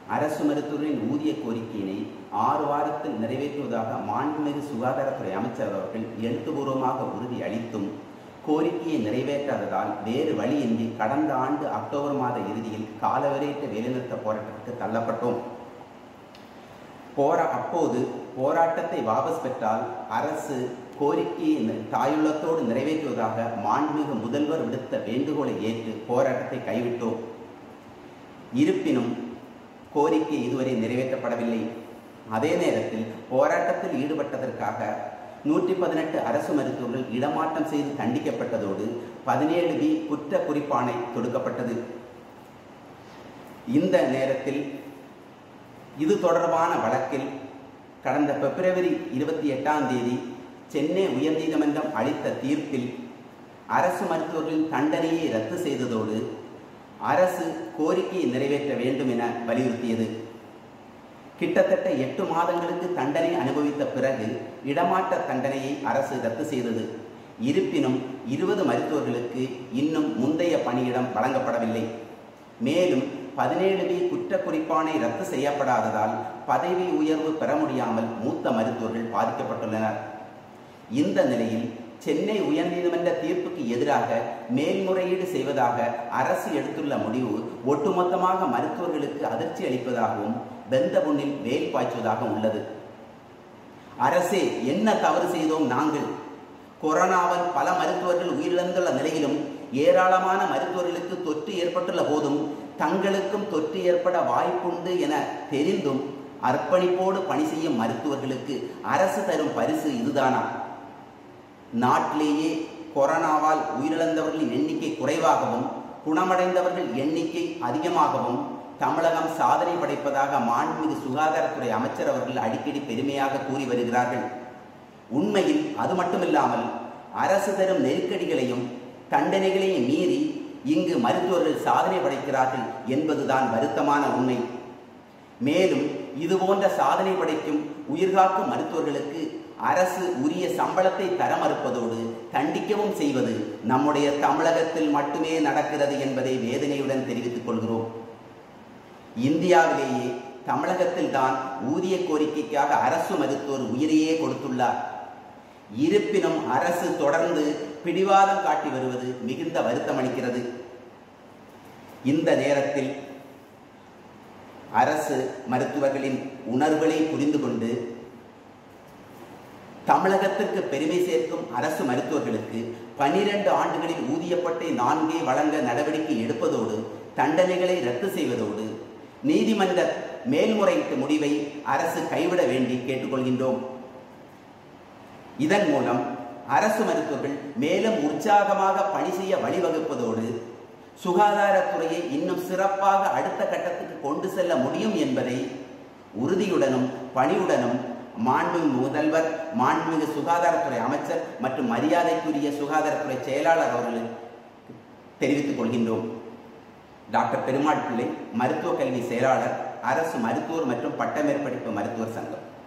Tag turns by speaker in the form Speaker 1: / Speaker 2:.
Speaker 1: அரசு மருத்துவரின் ஊதிய கோரிக்கையினை ஆறு வாரத்தில் நிறைவேற்றுவதாக மாண்புமிகு சுகாதாரத்துறை அமைச்சர் அவர்கள் எழுத்துப்பூர்வமாக உறுதி அளித்தும் கோரிக்கையை நிறைவேற்றாததால் வேறு வழியின்றி கடந்த ஆண்டு அக்டோபர் மாத இறுதியில் காலவரையற்ற வேலைநிறுத்த போராட்டத்திற்கு தள்ளப்பட்டோம் போரா அப்போது போராட்டத்தை வாபஸ் பெற்றால் அரசு கோரிக்கையை நி- தாயுள்ளத்தோடு நிறைவேற்றுவதாக மாண்புமிகு முதல்வர் விடுத்த வேண்டுகோளை ஏற்று போராட்டத்தை கைவிட்டோம் இருப்பினும் கோரிக்கை இதுவரை நிறைவேற்றப்படவில்லை அதே நேரத்தில் போராட்டத்தில் ஈடுபட்டதற்காக நூற்றி பதினெட்டு அரசு மருத்துவர்கள் இடமாற்றம் செய்து தண்டிக்கப்பட்டதோடு பதினேழு பி குற்ற குறிப்பாணை தொடுக்கப்பட்டது இந்த நேரத்தில் இது தொடர்பான வழக்கில் கடந்த பிப்ரவரி இருபத்தி எட்டாம் தேதி சென்னை உயர்நீதிமன்றம் அளித்த தீர்ப்பில் அரசு மருத்துவர்களின் தண்டனையை ரத்து செய்ததோடு அரசு கோரிக்கையை நிறைவேற்ற வேண்டும் என வலியுறுத்தியது கிட்டத்தட்ட எட்டு மாதங்களுக்கு தண்டனை அனுபவித்த பிறகு இடமாற்ற தண்டனையை அரசு ரத்து செய்தது இருப்பினும் இருபது மருத்துவர்களுக்கு இன்னும் முந்தைய பணியிடம் வழங்கப்படவில்லை மேலும் பதினேழு பி குற்ற குறிப்பானை ரத்து செய்யப்படாததால் பதவி உயர்வு பெற முடியாமல் மூத்த மருத்துவர்கள் பாதிக்கப்பட்டுள்ளனர் இந்த நிலையில் சென்னை உயர்நீதிமன்ற தீர்ப்புக்கு எதிராக மேல்முறையீடு செய்வதாக அரசு எடுத்துள்ள முடிவு ஒட்டுமொத்தமாக மருத்துவர்களுக்கு அதிர்ச்சி அளிப்பதாகவும் வெந்த புண்ணில் வேல் பாய்ச்சுவதாக உள்ளது அரசே என்ன தவறு செய்தோம் நாங்கள் கொரோனாவால் பல மருத்துவர்கள் உயிரிழந்துள்ள நிலையிலும் ஏராளமான மருத்துவர்களுக்கு தொற்று ஏற்பட்டுள்ள போதும் தங்களுக்கும் தொற்று ஏற்பட வாய்ப்புண்டு என தெரிந்தும் அர்ப்பணிப்போடு பணி செய்யும் மருத்துவர்களுக்கு அரசு தரும் பரிசு இதுதானா நாட்டிலேயே கொரோனாவால் உயிரிழந்தவர்களின் எண்ணிக்கை குறைவாகவும் குணமடைந்தவர்கள் எண்ணிக்கை அதிகமாகவும் தமிழகம் சாதனை படைப்பதாக மாண்புமிகு சுகாதாரத்துறை அமைச்சர் அவர்கள் அடிக்கடி பெருமையாக கூறி வருகிறார்கள் உண்மையில் அது மட்டுமில்லாமல் அரசு தரும் நெருக்கடிகளையும் தண்டனைகளையும் மீறி இங்கு மருத்துவர்கள் சாதனை படைக்கிறார்கள் என்பதுதான் வருத்தமான உண்மை மேலும் இதுபோன்ற சாதனை படைக்கும் உயிர்காக்கும் மருத்துவர்களுக்கு அரசு உரிய சம்பளத்தை தர மறுப்பதோடு தண்டிக்கவும் செய்வது நம்முடைய தமிழகத்தில் மட்டுமே நடக்கிறது என்பதை வேதனையுடன் தெரிவித்துக் கொள்கிறோம் இந்தியாவிலேயே தமிழகத்தில் தான் ஊதிய கோரிக்கைக்காக அரசு மருத்துவர் உயிரையே கொடுத்துள்ளார் இருப்பினும் அரசு தொடர்ந்து பிடிவாதம் காட்டி வருவது மிகுந்த வருத்தம் அளிக்கிறது இந்த நேரத்தில் அரசு மருத்துவர்களின் உணர்வுகளை புரிந்து கொண்டு தமிழகத்திற்கு பெருமை சேர்க்கும் அரசு மருத்துவர்களுக்கு பனிரெண்டு ஆண்டுகளில் ஊதியப்பட்டை நான்கே வழங்க நடவடிக்கை எடுப்பதோடு தண்டனைகளை ரத்து செய்வதோடு நீதிமன்ற மேல்முறையீட்டு முடிவை அரசு கைவிட வேண்டி கேட்டுக்கொள்கின்றோம் இதன் மூலம் அரசு மருத்துவர்கள் மேலும் உற்சாகமாக பணி செய்ய வழிவகுப்பதோடு சுகாதாரத்துறையை இன்னும் சிறப்பாக அடுத்த கட்டத்துக்கு கொண்டு செல்ல முடியும் என்பதை உறுதியுடனும் பணிவுடனும் மாண்புமிகு முதல்வர் மாண்புமிகு சுகாதாரத்துறை அமைச்சர் மற்றும் மரியாதைக்குரிய சுகாதாரத்துறை செயலாளர் அவர்களுக்கு தெரிவித்துக் கொள்கின்றோம் டாக்டர் பெருமாள் பிள்ளை மருத்துவ கல்வி செயலாளர் அரசு மருத்துவர் மற்றும் பட்டமேற்படிப்பு மருத்துவர் சங்கம்